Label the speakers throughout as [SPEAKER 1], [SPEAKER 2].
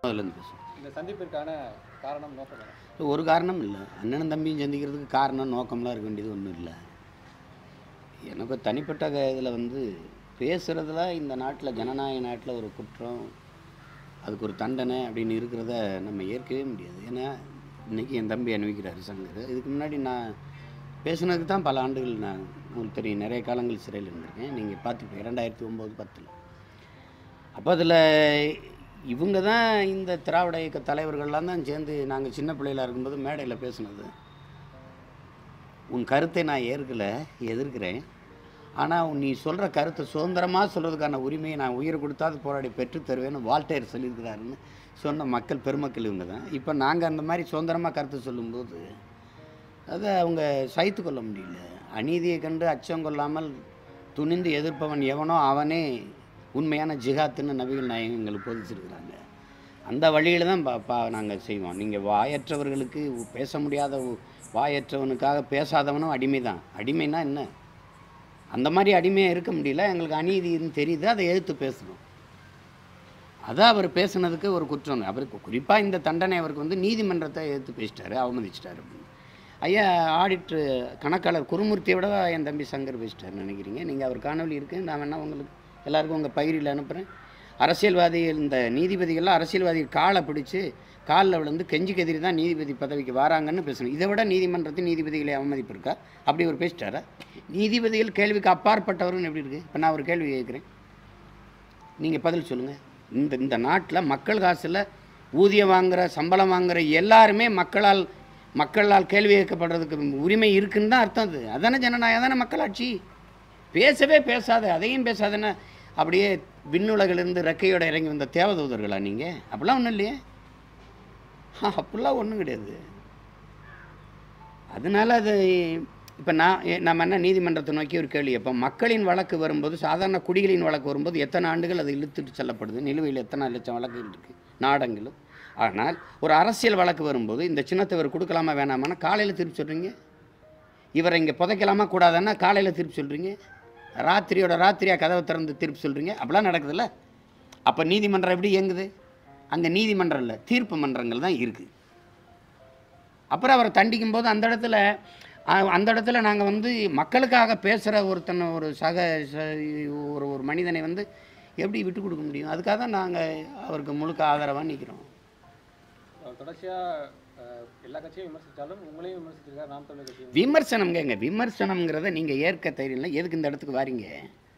[SPEAKER 1] அதுலேருந்து பேசுவோம்
[SPEAKER 2] இந்த சந்திப்பிற்கான காரணம் நோக்கம் என்ன?
[SPEAKER 1] இது ஒரு காரணம் இல்லை அண்ணனும் தம்பியும் சந்திக்கிறதுக்கு காரணம் நோக்கம்லாம் இருக்க வேண்டியது ஒன்றும் இல்லை எனக்கு தனிப்பட்ட இதில் வந்து பேசுகிறதுல இந்த நாட்டில் ஜனநாயக நாட்டில் ஒரு குற்றம் அதுக்கு ஒரு தண்டனை அப்படின்னு இருக்கிறத நம்ம ஏற்கவே முடியாது ஏன்னா இன்றைக்கி என் தம்பி அனுபவிக்கிறாரு சங்கர் இதுக்கு முன்னாடி நான் பேசுனதுக்கு தான் பல ஆண்டுகள் நான் உங்களுக்கு தெரியும் நிறைய காலங்கள் சிறையில் இருந்திருக்கேன் நீங்கள் பார்த்துட்டு இரண்டாயிரத்தி ஒம்பது பத்தில் அப்போ அதில் இவங்க தான் இந்த திராவிட இயக்க தலைவர்கள்லாம் தான் சேர்ந்து நாங்கள் சின்ன பிள்ளையில இருக்கும்போது மேடையில் பேசுனது உன் கருத்தை நான் ஏற்கலை எதிர்க்கிறேன் ஆனால் நீ சொல்கிற கருத்தை சுதந்திரமாக சொல்கிறதுக்கான உரிமையை நான் உயிரை கொடுத்தாது போராடி பெற்றுத் தருவேன்னு வால்டேர் சொல்லியிருக்கிறாருன்னு சொன்ன மக்கள் பெருமக்கள் இவங்க தான் இப்போ நாங்கள் அந்த மாதிரி சுதந்திரமாக கருத்து சொல்லும்போது அதை அவங்க சகித்து கொள்ள முடியல அநீதியை கண்டு அச்சம் கொள்ளாமல் துணிந்து எதிர்ப்பவன் எவனோ அவனே உண்மையான ஜிஹாத்துன்னு நபிகள் நாயகம் எங்களுக்கு போதிச்சிருக்கிறாங்க அந்த வழியில் தான் பா பா நாங்கள் செய்வோம் நீங்கள் வாயற்றவர்களுக்கு பேச முடியாத ஒ- வாயற்றவனுக்காக பேசாதவனும் அடிமை தான் அடிமைனா என்ன அந்த மாதிரி அடிமையாக இருக்க முடியல எங்களுக்கு அநீதின்னு தெரியுது அதை எதிர்த்து பேசணும் அதான் அவர் பேசுனதுக்கு ஒரு குற்றம் அவருக்கு குறிப்பாக இந்த தண்டனை அவருக்கு வந்து நீதிமன்றத்தை எதிர்த்து பேசிட்டாரு அவமதிச்சிட்டாரு அப்படின்னு ஐயா ஆடிட்ரு கணக்காளர் குருமூர்த்தியை விட என் தம்பி சங்கர் பேசிட்டாருன்னு நினைக்கிறீங்க நீங்கள் அவர் காணொலி இருக்கு நான் வேணா உங்களுக்கு எல்லாருக்கும் உங்கள் பயிரில் அனுப்புகிறேன் அரசியல்வாதி இந்த நீதிபதிகள்லாம் அரசியல்வாதி காலை பிடிச்சு காலில் விழுந்து கெஞ்சி கதிரி தான் நீதிபதி பதவிக்கு வராங்கன்னு பேசணும் இதை விட நீதிமன்றத்தின் நீதிபதிகளை அவமதிப்பு இருக்கா அப்படி ஒரு பேசிட்டாரா நீதிபதிகள் கேள்விக்கு அப்பாற்பட்டவர்னு எப்படி இருக்குது இப்போ நான் ஒரு கேள்வி கேட்குறேன் நீங்கள் பதில் சொல்லுங்கள் இந்த இந்த நாட்டில் மக்கள் காசில் ஊதியம் வாங்குற சம்பளம் வாங்குற எல்லாருமே மக்களால் மக்களால் கேள்வி கேட்கப்படுறதுக்கு உரிமை இருக்குன்னு தான் அர்த்தம் அது அதானே ஜனநாயகம் அதானே மக்களாட்சி பேசவே பேசாத அதையும் பேசாதன்னா அப்படியே விண்ணுலகிலிருந்து ரெக்கையோட இறங்கி வந்த தேவதூதர்களா நீங்கள் அப்படிலாம் ஒன்றும் இல்லையே ஆ, அப்படிலாம் ஒன்றும் கிடையாது அதனால அது இப்போ நான் ஏ- நம்ம என்ன நீதிமன்றத்தை நோக்கி ஒரு கேள்வி இப்போ மக்களின் வழக்கு வரும்போது சாதாரண குடிகளின் வழக்கு வரும்போது எத்தனை ஆண்டுகள் அது இழுத்துட்டு செல்லப்படுது நிலுவையில் எத்தனை லட்சம் வழக்குகள் இருக்குது நாடங்களும் ஆனால் ஒரு அரசியல் வழக்கு வரும்போது இந்த சின்னத்தை இவர் கொடுக்கலாமா வேணாமான்னா காலையில் திருப்பி சொல்கிறீங்க இவரை இங்கே புதைக்கலாமா கூடாதுன்னா காலையில் திருப்பி சொல்கிறீங்க ராத்திரியோட ராத்திரியாக கதவை திறந்து திருப்பி சொல்கிறீங்க அப்படிலாம் நடக்குதுல்ல அப்போ நீதிமன்றம் எப்படி இயங்குது அங்கே நீதிமன்றம் இல்லை தீர்ப்பு மன்றங்கள் தான் இருக்குது அப்புறம் அவரை தண்டிக்கும் போது அந்த இடத்துல அ- அந்த இடத்துல நாங்கள் வந்து மக்களுக்காக பேசுகிற ஒருத்தனை ஒரு சக ச- ஒரு ஒரு மனிதனை வந்து எப்படி விட்டு கொடுக்க முடியும் அதுக்காக தான் நாங்கள் அவருக்கு முழுக்க ஆதரவாக நிற்கிறோம்
[SPEAKER 2] அவர் தொடர்ச்சியா அஹ், எல்லா கட்சியும் விமர்சித்தாலும் உங்களையும் விமர்சிச்சிருக்காரு நாம் தமிழர் கட்சியும்
[SPEAKER 1] விமர்சனம்ங்க விமர்சனம்ங்கிறத நீங்கள் ஏற்க தைரியம் இல்லை எதுக்கு இந்த இடத்துக்கு வாரீங்க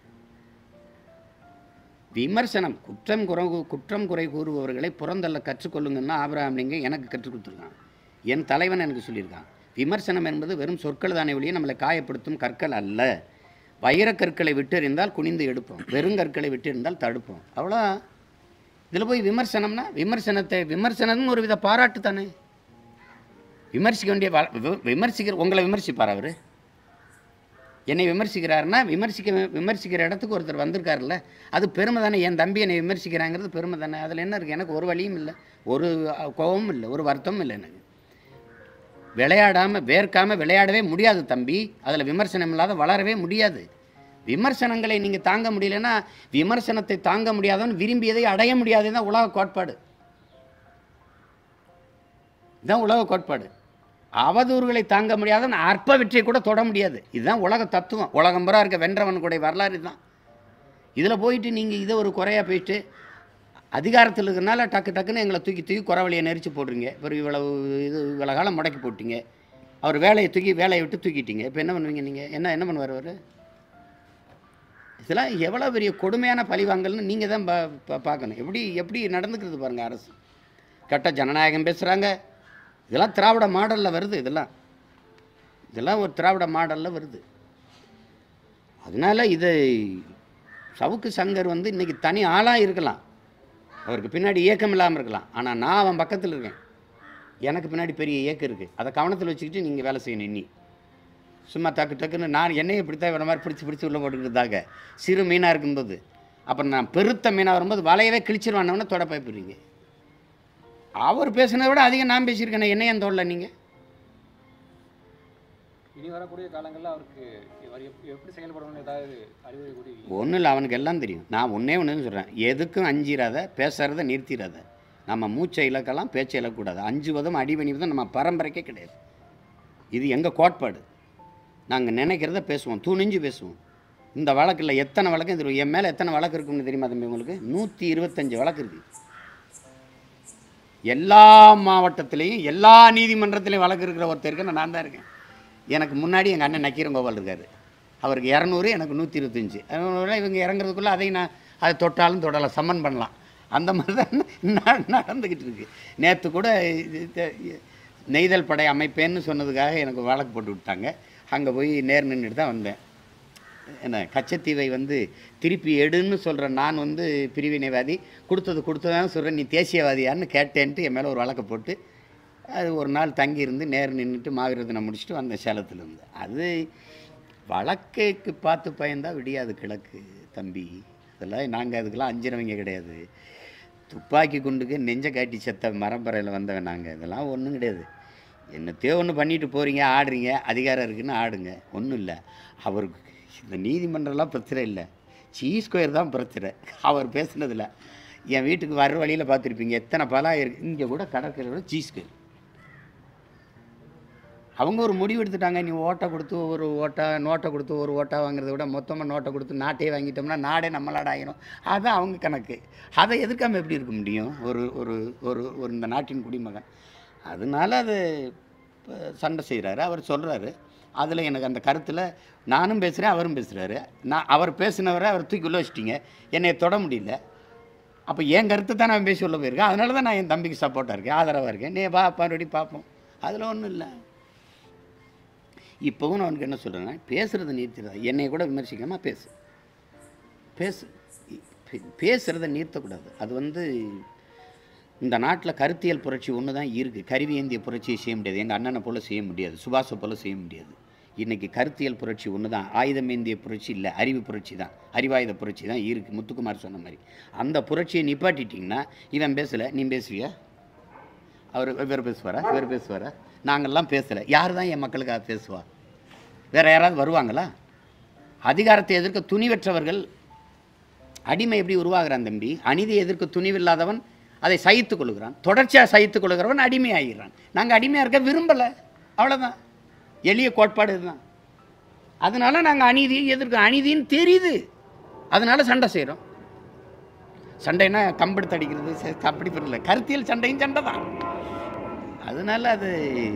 [SPEAKER 1] விமர்சனம் குற்றம் குறை குற்றம் குறை கூறுபவர்களை புறந்தள்ள கற்றுக்கொள்ளுங்கன்னா ஆபிரகாம் லிங்கம் எனக்கு கற்றுக் கொடுத்துருக்கான் என் தலைவன் எனக்கு சொல்லியிருக்கான் விமர்சனம் என்பது வெறும் சொற்கள் தானே ஒழிய நம்மளை காயப்படுத்தும் கற்கள் அல்ல வைரக்கற்களை விட்டெறிந்தால் குனிந்து எடுப்போம் வெறுங்கற்களை விட்டெறிந்தால் தடுப்போம் அவ்வளோ இதில் போய் விமர்சனம்னா விமர்சனத்தை விமர்சனம்னு ஒரு வித பாராட்டு தானே விமர்சிக்க வேண்டிய வ- வி- விமர்சிக்கிற உங்களை விமர்சிப்பார் அவர் என்னை விமர்சிக்கிறாருன்னா விமர்சிக்க விமர்சிக்கிற இடத்துக்கு ஒருத்தர் வந்திருக்காருல்ல அது பெருமை தானே என் தம்பி என்னை விமர்சிக்கிறாங்கிறது பெருமை தானே அதில் என்ன இருக்குது எனக்கு ஒரு வழியும் இல்லை ஒரு அஹ், கோபமும் இல்லை ஒரு வருத்தமும் இல்லை எனக்கு விளையாடாமல் வேர்க்காமல் விளையாடவே முடியாது தம்பி அதில் விமர்சனம் இல்லாத வளரவே முடியாது விமர்சனங்களை நீங்கள் தாங்க முடியலன்னா விமர்சனத்தை தாங்க முடியாதவன் விரும்பியதை அடைய முடியாது தான் உலக கோட்பாடு இதுதான் உலக கோட்பாடு அவதூறுகளை தாங்க முடியாதவன் அற்ப வெற்றியை கூட தொட முடியாது இதுதான் உலக தத்துவம் உலகம் புறா இருக்க வென்றவன் கூட வரலாறு தான் இதில் போயிட்டு நீங்கள் இதை ஒரு குறையாக போயிட்டு அதிகாரத்தில் இருக்கிறனால டக்கு டக்குன்னு எங்களை தூக்கி தூக்கி குறவழியை நெரிச்சு போடுறீங்க இப்போ இவ்வளவு இது இவ்வளோ காலம் முடக்கி போட்டீங்க அவர் வேலையை தூக்கி வேலையை விட்டு தூக்கிட்டீங்க இப்போ என்ன பண்ணுவீங்க நீங்கள் என்ன என்ன பண்ணுவார் அவர் இதெல்லாம் எவ்வளோ பெரிய கொடுமையான பழிவாங்கல்னு நீங்கள் தான் பா பா- பார்க்கணும் எப்படி எப்படி நடந்துக்கிறது பாருங்கள் அரசு கட்ட ஜனநாயகம் பேசுகிறாங்க இதெல்லாம் திராவிட மாடலில் வருது இதெல்லாம் இதெல்லாம் ஒரு திராவிட மாடலில் வருது அதனால இது சவுக்கு சங்கர் வந்து இன்னைக்கு தனி ஆளாக இருக்கலாம் அவருக்கு பின்னாடி இயக்கம் இல்லாமல் இருக்கலாம் ஆனால் நான் அவன் பக்கத்தில் இருக்கேன் எனக்கு பின்னாடி பெரிய இயக்கம் இருக்குது அதை கவனத்தில் வச்சுக்கிட்டு நீங்கள் வேலை செய்யணும் இன்னி சும்மா டக்கு டக்குன்னு நான் என்னையும் இப்படித்தான் இவன மாதிரி பிடிச்சி பிடிச்சி உள்ளே போட்டுக்கிட்டாங்க சிறு மீனாக இருக்கும்போது அப்புறம் நான் பெருத்த மீனாக வரும்போது வலையவே கிழிச்சிருவானவொன்னே தொட பயப்படுறீங்க அவர் பேசுனதை விட அதிகம் நான் பேசியிருக்கேன் என்ன ஏன் தோடல நீங்கள்
[SPEAKER 2] இனி வரக்கூடிய காலங்களில் அவருக்கு இவர் எப்- எப்படி செயல்படணும்னு ஏதாவது அறிவுரை கூறி
[SPEAKER 1] ஒன்றும் இல்லை அவனுக்கு எல்லாம் தெரியும் நான் ஒன்றே ஒன்று சொல்கிறேன் எதுக்கும் அஞ்சிராத பேசுகிறத நிறுத்திடாத நம்ம மூச்சை இழக்கலாம் பேச்சை இழக்கக்கூடாது அஞ்சு விதம் அடிபணி விதம் நம்ம பரம்பரைக்கே கிடையாது இது எங்கள் கோட்பாடு நாங்கள் நினைக்கிறத பேசுவோம் துணிஞ்சு பேசுவோம் இந்த வழக்கில் எத்தனை வழக்கு இது என் மேலே எத்தனை வழக்கு இருக்குன்னு தெரியுமா தம்பி உங்களுக்கு நூற்றி இருபத்தஞ்சு வழக்கு இருக்குது எல்லா மாவட்டத்திலையும் எல்லா நீதிமன்றத்திலையும் வழக்கு இருக்கிற ஒருத்தருக்கு நான் தான் இருக்கேன் எனக்கு முன்னாடி எங்கள் அண்ணன் நக்கீரன் கோபால் இருக்கார் அவருக்கு இரநூறு எனக்கு நூற்றி இருபத்தஞ்சி அதனால இவங்க இறங்குறதுக்குள்ளே அதை நான் அதை தொட்டாலும் தொடலாம் சம்மன் பண்ணலாம் அந்த மாதிரி தான் ந- நடந்துக்கிட்டு இருக்கு நேற்று கூட இது- இது- நெய்தல் படை அமைப்பேன்னு சொன்னதுக்காக எனக்கு வழக்கு போட்டு விட்டாங்க அங்கே போய் நேர் நின்றுட்டு தான் வந்தேன் என்ன கச்சத்தீவை வந்து திருப்பி எடுன்னு சொல்கிற நான் வந்து பிரிவினைவாதி கொடுத்தது கொடுத்ததான்னு சொல்கிறேன் நீ தேசியவாதியான்னு கேட்டேன்ட்டு என் மேலே ஒரு வழக்கை போட்டு அது ஒரு நாள் தங்கி இருந்து நேர் நின்றுட்டு மாவீரத்தினை முடிச்சுட்டு வந்தேன் சேலத்துலேருந்து அது வழக்குக்கு பார்த்து பயந்தா விடியாது கிழக்கு தம்பி அதெல்லாம் நாங்கள் அதுக்கெல்லாம் அஞ்சினவங்க கிடையாது துப்பாக்கி குண்டுக்கு நெஞ்ச காட்டி செத்த மரம்பரையில் வந்தவன் நாங்கள் இதெல்லாம் ஒன்றும் கிடையாது என்னத்தையோ ஒன்று பண்ணிட்டு போகிறீங்க ஆடுறீங்க அதிகாரம் இருக்குன்னு ஆடுங்க ஒன்றும் இல்லை அவருக்கு இந்த நீதிமன்றம்லாம் பிரச்சனை இல்லை சீ ஸ்கொயர் தான் பிரச்சனை அவர் பேசுனதில் என் வீட்டுக்கு வர்ற வழியில் பார்த்துருப்பீங்க எத்தனை பலா இருக்கு இங்கே கூட கடற்கரையோட சீ ஸ்கொயர் அவங்க ஒரு முடிவு எடுத்துட்டாங்க நீ ஓட்டை கொடுத்து ஒரு ஓட்டா நோட்டை கொடுத்து ஒரு ஓட்டா வாங்குறத விட மொத்தமாக நோட்டை கொடுத்து நாட்டையே வாங்கிட்டோம்னா நாடே நம்மளாட ஆயிரும் அதுதான் அவங்க கணக்கு அதை எதிர்க்காம எப்படி இருக்க முடியும் ஒரு ஒரு ஒரு ஒரு இந்த நாட்டின் குடிமகன் அதனால அது இப்ப சண்டை செய்கிறாரு அவர் சொல்கிறாரு அதில் எனக்கு அந்த கருத்தில் நானும் பேசுகிறேன் அவரும் பேசுகிறாரு நான் அவர் பேசினவரை அவர் தூக்கி உள்ள வச்சிட்டீங்க என்னை தொட முடியல அப்போ என் கருத்தை தான் நான் பேசி உள்ள போயிருக்கேன் அதனால தான் நான் என் தம்பிக்கு சப்போர்ட்டாக இருக்கேன் ஆதரவாக இருக்கேன் நீ வா மறுபடி பார்ப்போம் அதில் ஒன்றும் இல்லை இப்போவும் நான் உனக்கு என்ன சொல்கிறேன்னா பேசுகிறத நிறுத்திடுறா என்னை கூட விமர்சிக்காமல் பேசு பேசு பே- பேசுகிறத நிறுத்தக்கூடாது அது வந்து இந்த நாட்டில் கருத்தியல் புரட்சி ஒன்று தான் இருக்குது கருவி ஏந்திய புரட்சியை செய்ய முடியாது எங்கள் அண்ணனை போல் செய்ய முடியாது சுபாஷை போல் செய்ய முடியாது இன்றைக்கி கருத்தியல் புரட்சி ஒன்று தான் ஆயுதம் ஏந்திய புரட்சி இல்லை அறிவு புரட்சி தான் அறிவாயுத புரட்சி தான் இருக்குது முத்துக்குமார் சொன்ன மாதிரி அந்த புரட்சியை நிப்பாட்டிட்டிங்கன்னா இவன் பேசலை நீ பேசுவியா அவர் இவர் பேசுவாரா இவர் பேசுவாரா நாங்கள்லாம் பேசலை யார் தான் என் மக்களுக்காக பேசுவா வேற யாராவது வருவாங்களா அதிகாரத்தை எதிர்க்க துணிவற்றவர்கள் அடிமை எப்படி உருவாகிறான் தம்பி அநீதி எதிர்க்க துணிவில்லாதவன் அதை சகித்துக் கொள்கிறான் தொடர்ச்சியாக சகித்துக் கொள்கிறவன் அடிமை ஆகிறான் நாங்கள் அடிமையாக இருக்க விரும்பலை அவ்வளோதான் எளிய கோட்பாடு இதுதான் அதனால நாங்கள் அநீதியை எதிர்க்க அநீதின்னு தெரியுது அதனால சண்டை செய்கிறோம் சண்டைனா கம்பெடுத்து அடிக்கிறது ச- அப்படி பண்ணல கருத்தியல் சண்டையும் சண்டை தான் அதனால அது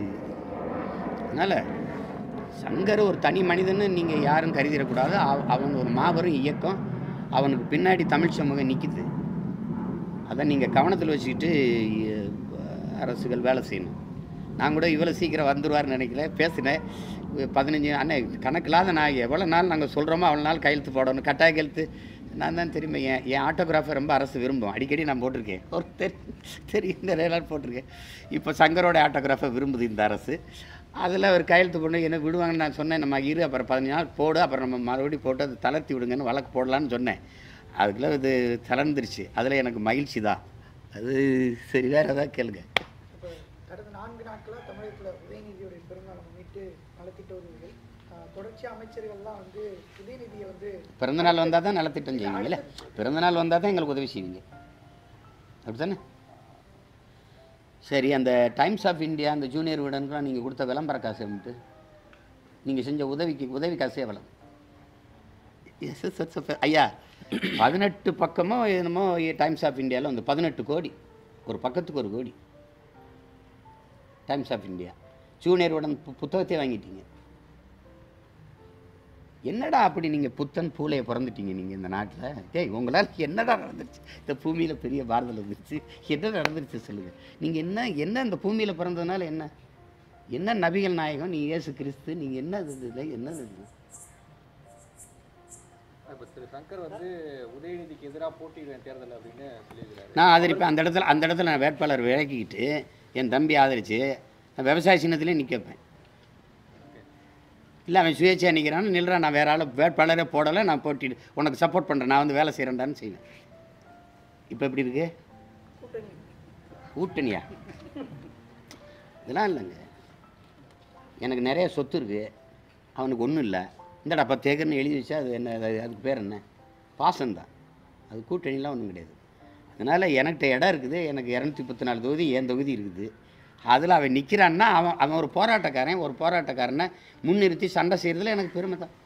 [SPEAKER 1] அதனால் சங்கர் ஒரு தனி மனிதன்னு நீங்கள் யாரும் கருதிடக்கூடாது அவ- அவன் ஒரு மாபெரும் இயக்கம் அவனுக்கு பின்னாடி தமிழ் சமூகம் நிற்கிது அதை நீங்கள் கவனத்தில் வச்சுக்கிட்டு இ- அரசுகள் வேலை செய்யணும் நான் கூட இவ்வளோ சீக்கிரம் வந்துருவார்னு நினைக்கல பேசினேன் பதினஞ்சு அண்ணே கணக்கில்லாத நான் எவ்வளோ நாள் நாங்கள் சொல்கிறோமோ அவ்வளோ நாள் கையெழுத்து போடணும் கட்டாய கையெழுத்து நான் தான் தெரியுமா என் என் ஆட்டோகிராஃபை ரொம்ப அரசு விரும்பும் அடிக்கடி நான் போட்டிருக்கேன் ஒரு தெரியும் தெரியும் நிறைய நாள் போட்டிருக்கேன் இப்போ சங்கரோட ஆட்டோகிராஃபை விரும்புது இந்த அரசு அதில் ஒரு கையெழுத்து போடணும் என்ன விடுவாங்கன்னு நான் சொன்னேன் நம்ம இரு அப்புறம் பதினஞ்சு நாள் போடு அப்புறம் நம்ம மறுபடியும் போட்டு அதை தளர்த்தி விடுங்கன்னு வழக்கு போடலான்னு சொன்னேன் அதுக்குள்ளே இது தளர்ந்துருச்சு அதில் எனக்கு மகிழ்ச்சி தான் அது சரி வேறு ஏதாவது கேளுங்க
[SPEAKER 3] இப்போ கடந்த நான்கு நாட்களாக தமிழகத்தில் உதயநிதியுடைய பிறந்தநாளை முன்னிட்டு நலத்திட்ட உதவிகள் ஆஹ், தொடர்ச்சியா அமைச்சர்கள்லாம் வந்து உதயநிதியை வந்து
[SPEAKER 1] பிறந்தநாள் வந்தால் தான் நலத்திட்டம் செய்வீங்கல்ல பிறந்தநாள் வந்தால் தான் எங்களுக்கு உதவி செய்வீங்க அப்படித்தானே சரி அந்த டைம்ஸ் ஆஃப் இந்தியா அந்த ஜூனியர் விடனுக்குலாம் நீங்கள் கொடுத்த விளம்பர காசு எவ்வளோட்டு நீங்கள் செஞ்ச உதவிக்கு உதவி காசு எவ்வளோ எஸ் எஸ் எஸ் எஸ் ஐயா பதினெட்டு பக்கமோ என்னமோ டைம்ஸ் ஆஃப் இந்தியாவில் வந்து பதினெட்டு கோடி ஒரு பக்கத்துக்கு ஒரு கோடி டைம்ஸ் ஆஃப் இந்தியா ஜூனியர் உடன் பு புத்தகத்தை வாங்கிட்டீங்க என்னடா அப்படி நீங்கள் புத்தன் பூலையை பிறந்துட்டீங்க நீங்கள் இந்த நாட்டில் டேய் உங்களால் என்னடா நடந்துருச்சு இந்த பூமியில் பெரிய பாரதல் வந்துருச்சு என்ன நடந்துருச்சு சொல்லுங்கள் நீங்கள் என்ன என்ன இந்த பூமியில் பிறந்ததுனால என்ன என்ன நபிகள் நாயகம் நீ இயேசு கிறிஸ்து நீங்கள் என்ன இது இல்லை என்ன இது
[SPEAKER 2] இப்போ திரு சங்கர் வந்து உதயநிதிக்கு எதிராக போட்டியிடுவேன் தேர்தல் அப்படின்னு சொல்லியிருக்கிறாரு
[SPEAKER 1] நான் அதில் இப்போ அந்த இடத்துல அந்த இடத்துல நான் வேட்பாளர் விலக்கிக்கிட்டு என் தம்பி ஆதரித்து நான் விவசாய சின்னத்திலே நிற்க வைப்பேன் இல்லை அவன் சுயேட்சையாக நிற்கிறான்னு நில்றான் நான் வேற ஆள் வேட்பாளரே போடலை நான் போட்டிட்டு உனக்கு சப்போர்ட் பண்ணுறேன் நான் வந்து வேலை செய்கிறேன்டான்னு செய்வேன் இப்போ எப்படி இருக்கு
[SPEAKER 3] கூட்டணி
[SPEAKER 1] கூட்டணியா இதெல்லாம் இல்லைங்க எனக்கு நிறைய சொத்து இருக்குது அவனுக்கு ஒன்றும் இல்லை இந்தடா பத்து ஏக்கர்னு எழுதி வச்சா அது என்ன அது அதுக்கு பேர் என்ன பாசம்தான் அது கூட்டணிலாம் ஒன்றும் கிடையாது அதனால் எனக்கிட்ட இடம் இருக்குது எனக்கு இரநூத்தி பத்து நாலு தொகுதி என் தொகுதி இருக்குது அதில் அவன் நிற்கிறான்னா அவன் அவன் ஒரு போராட்டக்காரன் ஒரு போராட்டக்காரனை முன்னிறுத்தி சண்டை செய்கிறதுல எனக்கு பெருமை தான்